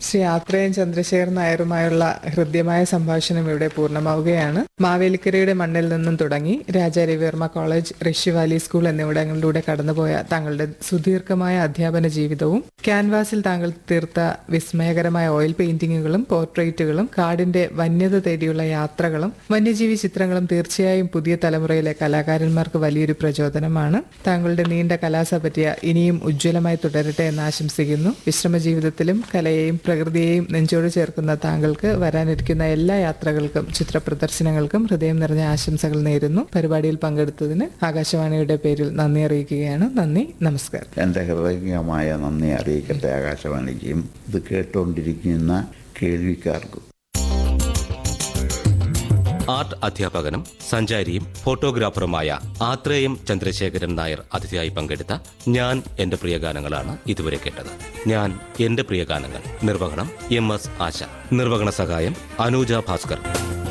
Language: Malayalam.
ശ്രീ ആത്രേയൻ ചന്ദ്രശേഖർ നായരുമായുള്ള ഹൃദ്യമായ സംഭാഷണം ഇവിടെ പൂർണ്ണമാവുകയാണ് മാവേലിക്കരയുടെ മണ്ണിൽ നിന്നും തുടങ്ങി Raja Ravi Varma college Rishi Valley school എന്നിവിടങ്ങളിലൂടെ കടന്നുപോയ താങ്കളുടെ സുദീർഘമായ അധ്യാപന ജീവിതവും ക്യാൻവാസിൽ താങ്കൾ തീർത്ത വിസ്മയകരമായ ഓയിൽ പെയിന്റിങ്ങുകളും പോർട്രേറ്റുകളും കാടിന്റെ വന്യത തേടിയുള്ള യാത്രകളും വന്യജീവി ചിത്രങ്ങളും തീർച്ചയായും പുതിയ തലമുറയിലെ കലാകാരന്മാർക്ക് വലിയൊരു പ്രചോദനമാണ് താങ്കളുടെ നീണ്ട കലാസപര്യ ഇനിയും ഉജ്ജ്വലമായി തുടരട്ടെ എന്ന് ആശംസിക്കുന്നു വിശ്രമ ജീവിതത്തിലും കലയെയും പ്രകൃതിയെയും നെഞ്ചോട് ചേർക്കുന്ന താങ്കൾക്ക് വരാനിരിക്കുന്ന എല്ലാ യാത്രകൾക്കും ചിത്ര പ്രദർശനങ്ങൾക്കും ഹൃദയം നിറഞ്ഞ ആശംസകൾ നേരുന്നു പരിപാടിയിൽ പങ്കെടുത്തതിന് ആകാശവാണിയുടെ പേരിൽ നന്ദി അറിയിക്കുകയാണ് നന്ദി നമസ്കാരം എൻ്റെ ഹൃദയമായ നന്ദി അറിയിക്കട്ടെ ആകാശവാണിക്കും ഇത് കേട്ടുകൊണ്ടിരിക്കുന്ന കേൾവിക്കാർക്കും ആർട്ട് അധ്യാപകനും സഞ്ചാരിയും ഫോട്ടോഗ്രാഫറുമായ ആത്രേയം ചന്ദ്രശേഖരൻ നായർ അതിഥിയായി പങ്കെടുത്ത ഞാൻ എന്റെ പ്രിയ ഗാനങ്ങളാണ് ഇതുവരെ കേട്ടത് ഞാൻ എന്റെ പ്രിയ ഗാനങ്ങൾ നിർവഹണം എം എസ് ആശ നിർവഹണ സഹായം അനൂജ ഭാസ്കർ